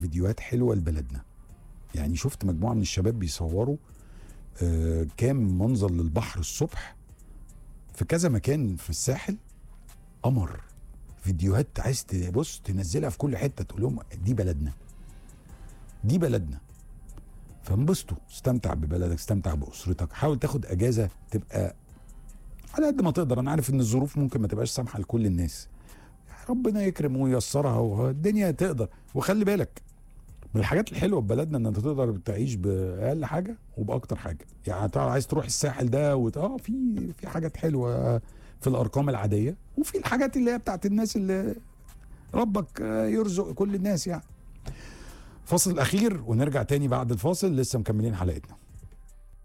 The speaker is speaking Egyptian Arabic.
فيديوهات حلوه لبلدنا يعني شفت مجموعه من الشباب بيصوروا آه كام منظر للبحر الصبح في كذا مكان في الساحل قمر فيديوهات عايز تبص تنزلها في كل حته تقول لهم دي بلدنا دي بلدنا فانبسطوا استمتع ببلدك استمتع باسرتك حاول تاخد اجازه تبقى على قد ما تقدر انا عارف ان الظروف ممكن ما تبقاش سامحه لكل الناس ربنا يكرم وييسرها والدنيا تقدر وخلي بالك من الحاجات الحلوه في بلدنا ان انت تقدر تعيش باقل حاجه وباكتر حاجه يعني تعال عايز تروح الساحل ده وت... اه في في حاجات حلوه في الارقام العاديه وفي الحاجات اللي هي بتاعت الناس اللي ربك آه، يرزق كل الناس يعني فاصل اخير ونرجع تاني بعد الفاصل لسه مكملين حلقتنا